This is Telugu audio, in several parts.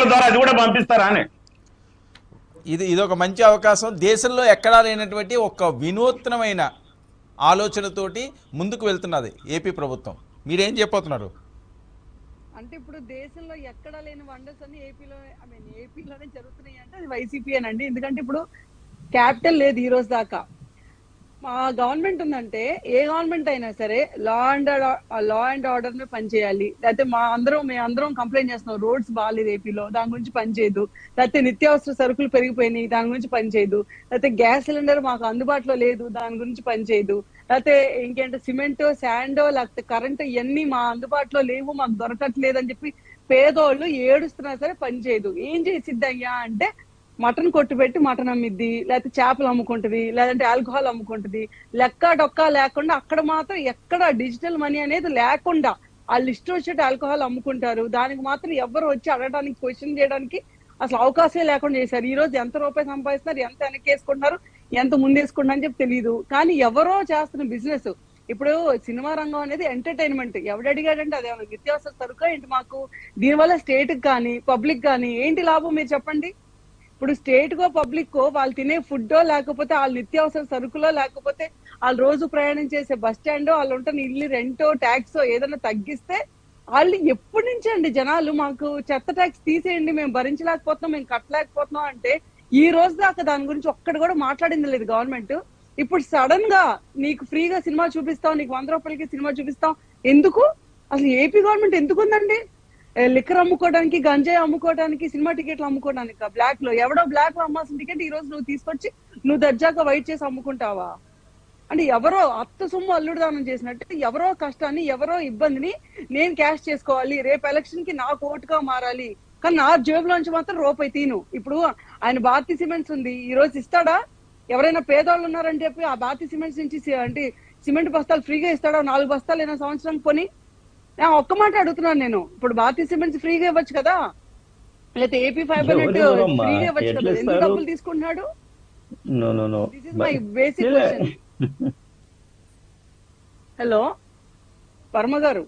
పేపర్ల ద్వారా అది కూడా పంపిస్తారా అని ఇది ఇది ఒక మంచి అవకాశం దేశంలో ఎక్కడా లేనటువంటి ఒక వినూత్నమైన ఆలోచనతోటి ముందుకు వెళ్తున్నది ఏపీ ప్రభుత్వం మీరేం చెప్పబోతున్నారు అంటే ఇప్పుడు దేశంలో ఎక్కడా లేని వండర్స్ అన్ని ఏపీలో ఐ మీన్ ఏపీలోనే జరుగుతున్నాయి అంటే అది వైసీపీ అనండి ఎందుకంటే ఇప్పుడు క్యాపిటల్ లేదు ఈ రోజు దాకా మా గవర్నమెంట్ ఉందంటే ఏ గవర్నమెంట్ అయినా సరే law and law and order మీద పనిచేయాలి లేకపోతే మా అందరం మేము అందరం కంప్లైంట్ చేస్తున్నాం రోడ్స్ బాగాలేదు ఏపీలో దాని గురించి పనిచేయదు లేకపోతే నిత్యావసర సరుకులు పెరిగిపోయినాయి దాని గురించి పనిచేయదు లేకపోతే గ్యాస్ సిలిండర్ మాకు అందుబాటులో లేదు దాని గురించి పనిచేయదు లేకపోతే ఇంకేంటే సిమెంట్ శాండ్ లేకపోతే కరెంట్ ఇవన్నీ మా అందుబాటులో లేవు మాకు దొరకట్లేదు అని చెప్పి పేదోళ్ళు ఏడుస్తున్నా సరే పనిచేయదు ఏం చేసిద్ది అయ్యా అంటే మటన్ కొట్టు పెట్టి మటన్ అమ్మిద్ది లేకపోతే చేపలు అమ్ముకుంటది లేదంటే ఆల్కహాల్ అమ్ముకుంటది లెక్క డొక్క లేకుండా అక్కడ మాత్రం ఎక్కడ డిజిటల్ మనీ అనేది లేకుండా వాళ్ళు ఇష్టం వచ్చేట్టు ఆల్కహాల్ అమ్ముకుంటారు దానికి మాత్రం ఎవరు వచ్చి అడగడానికి క్వశ్చన్ చేయడానికి అసలు అవకాశం లేకుండా చేశారు ఈ రోజు ఎంత రూపాయి సంపాదిస్తున్నారు ఎంత వెనక్కి వేసుకుంటున్నారు ఎంత ముందేసుకుంటున్నారు అని చెప్పి తెలియదు కానీ ఎవరో చేస్తున్న బిజినెస్ ఇప్పుడు సినిమా రంగం అనేది ఎంటర్టైన్మెంట్ ఎవడు అడిగాడంటే అదే నిత్యావసర సరుకు ఏంటి మాకు దీనివల్ల స్టేట్ కానీ పబ్లిక్ కానీ ఏంటి లాభం మీరు చెప్పండి ఇప్పుడు స్టేట్ కో పబ్లిక్ కో వాళ్ళు తినే ఫుడ్ లేకపోతే వాళ్ళ నిత్యావసర సరుకులో లేకపోతే వాళ్ళు రోజు ప్రయాణం చేసే బస్ స్టాండ్ వాళ్ళు ఉంటున్న ఇల్లు రెంటో ట్యాక్స్ ఏదైనా తగ్గిస్తే వాళ్ళు ఎప్పటి నుంచి అండి జనాలు మాకు చెత్త ట్యాక్స్ తీసేయండి మేము భరించలేకపోతున్నాం మేము కట్టలేకపోతున్నాం అంటే ఈ రోజు దాకా దాని గురించి ఒక్కటి కూడా మాట్లాడింది లేదు గవర్నమెంట్ ఇప్పుడు సడన్ గా నీకు ఫ్రీగా సినిమా చూపిస్తాం నీకు వంద రూపాయలకి సినిమా చూపిస్తాం ఎందుకు అసలు ఏపీ గవర్నమెంట్ ఎందుకు ఉందండి లిక్కర్ అమ్ముకోవడానికి గంజాయి అమ్ముకోవడానికి సినిమా టికెట్లు అమ్ముకోవడానికి బ్లాక్ లో ఎవడో బ్లాక్ లో అమ్మాల్సిన టికెట్ ఈ రోజు నువ్వు తీసుకొచ్చి నువ్వు దర్జాగా వైట్ చేసి అమ్ముకుంటావా అంటే ఎవరో అత్త సొమ్ము అల్లుడు దానం చేసినట్టు ఎవరో కష్టాన్ని ఎవరో ఇబ్బందిని నేను క్యాష్ చేసుకోవాలి రేపు ఎలక్షన్ కి నా ఓటుగా మారాలి కానీ నా జేబులోంచి మాత్రం రూపాయి తీను ఇప్పుడు ఆయన భారతీ సిమెంట్స్ ఉంది ఈ రోజు ఇస్తాడా ఎవరైనా పేదవాళ్ళు ఉన్నారని చెప్పి ఆ భారతీ సిమెంట్స్ నుంచి సి- అంటే సిమెంట్ బస్తాలు ఫ్రీగా ఇస్తాడా నాలుగు బస్తాలు అయినా సంవత్సరం కొని ఆ, ఒక్క మాట అడుగుతున్నాను నేను ఇప్పుడు భారతీ సిమెంట్స్ ఫ్రీగా ఇవ్వచ్చు కదా లేకపోతే ఏపీ ఫైబర్ నెట్ ఎవరెవరమ్మా? ఫ్రీగా ఇవ్వచ్చు ఎట్లా కదా ఎందుకు ఇస్తారు? డబ్బులు తీసుకుంటున్నాడు no no no this is my basic question hello Varma గారు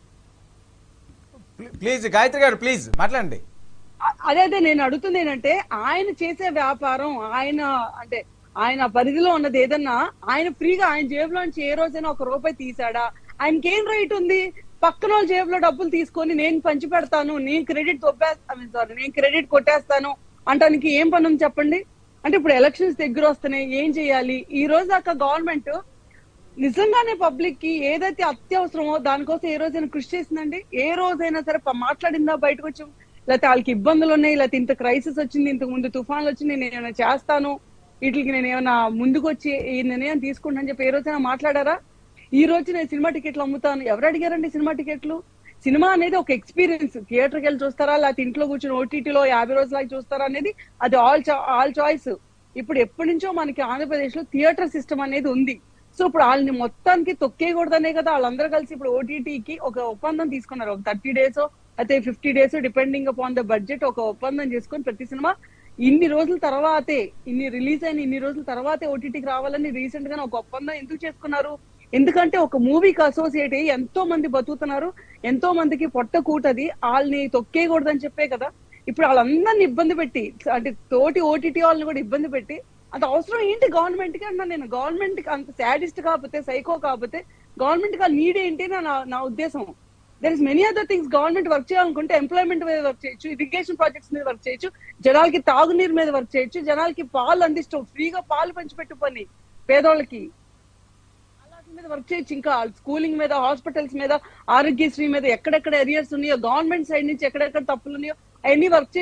ప్లీజ్ గాయత్రి గారు ప్లీజ్ మాట్లాడండి అ- అదే అదే నేను అడుగుతుంది ఏంటంటే ఆయన చేసే వ్యాపారం ఆయన అంటే ఆయన పరిధిలో ఉన్నది ఏదన్నా ఆయన ఫ్రీగా ఆయన జేబులోంచి ఏ రోజైనా ఒక రూపాయి తీసాడా ఆయనకి ఏం రైట్ ఉంది పక్కన వాళ్ళ జేబులో డబ్బులు తీసుకొని నేను పంచి పెడతాను నేను క్రెడిట్ తొప్పేస్తాను సారీ నేను క్రెడిట్ కొట్టేస్తాను అంటానికి ఏం పని ఉంది చెప్పండి అంటే ఇప్పుడు ఎలక్షన్స్ దగ్గర వస్తున్నాయి ఏం చేయాలి ఈ రోజు దాకా గవర్నమెంట్ నిజంగానే పబ్లిక్ కి ఏదైతే అత్యవసరమో దానికోసం ఏ రోజైనా కృషి చేసిందండి ఏ రోజైనా సరే ప- మాట్లాడిందా బయటకు వచ్చి లేకపోతే వాళ్ళకి ఇబ్బందులు ఉన్నాయి లేకపోతే ఇంత క్రైసిస్ వచ్చింది ఇంతకు ముందు తుఫాన్లు వచ్చింది నేను ఏమైనా చేస్తాను వీటికి నేను ఏమైనా ముందుకు వచ్చి ఈ నిర్ణయం తీసుకుంటానని చెప్పి ఏ రోజైనా మాట్లాడారా ఈ రోజు నేను సినిమా టికెట్లు అమ్ముతాను ఎవరు అడిగారండి సినిమా టికెట్లు సినిమా అనేది ఒక ఎక్స్పీరియన్స్ థియేటర్కి వెళ్ళి చూస్తారా లేకపోతే ఇంట్లో కూర్చొని ఓటీటీలో యాభై రోజులకి చూస్తారా అనేది అది ఆల్ ఆల్ చాయిస్ ఇప్పుడు ఎప్పటి నుంచో మనకి ఆంధ్రప్రదేశ్ లో థియేటర్ సిస్టమ్ అనేది ఉంది సో ఇప్పుడు వాళ్ళని మొత్తానికి తొక్కేయకూడదనే కదా వాళ్ళందరూ కలిసి ఇప్పుడు ఓటీటీకి ఒక ఒప్పందం తీసుకున్నారు ఒక థర్టీ డేస్ అయితే fifty days depending upon the budget ఒక ఒప్పందం చేసుకొని ప్రతి సినిమా ఇన్ని రోజుల తర్వాతే ఇన్ని రిలీజ్ అయిన ఇన్ని రోజుల తర్వాతే ఓటీటీకి రావాలని రీసెంట్ గా ఒక ఒప్పందం ఎందుకు చేసుకున్నారు ఎందుకంటే ఒక మూవీకి అసోసియేట్ అయ్యి ఎంతో మంది బతుకుతున్నారు ఎంతో మందికి పొట్ట కూటది వాళ్ళని తొక్కేయకూడదని చెప్పే కదా ఇప్పుడు వాళ్ళందరిని ఇబ్బంది పెట్టి అంటే తోటి ఓటీటీ వాళ్ళని కూడా ఇబ్బంది పెట్టి అంత అవసరం ఏంటి గవర్నమెంట్ కి అన్నా నేను గవర్నమెంట్ కి అంత సాడిస్ట్ కాకపోతే సైకో కాకపోతే గవర్నమెంట్ కి నీడ్ ఏంటి అని నా నా ఉద్దేశం there is many other things government work చేయాలనుకుంటే ఎంప్లాయ్మెంట్ మీద వర్క్ చేయొచ్చు ఇరిగేషన్ ప్రాజెక్ట్స్ మీద వర్క్ చేయొచ్చు జనాలకి తాగునీరు మీద వర్క్ చేయొచ్చు జనాలకి పాలు అందిస్తాం ఫ్రీగా పాలు పంచిపెట్టు పని పేదోళ్ళకి అలాంటి మీద వర్క్ చేయొచ్చు ఇంకా స్కూలింగ్ మీద హాస్పిటల్స్ మీద ఆరోగ్యశ్రీ మీద ఎక్కడెక్కడ ఏరియాస్ ఉన్నాయో గవర్నమెంట్ సైడ్ నుంచి ఎక్కడెక్కడ తప్పులు ఉన్నాయో అవన్నీ వర్క్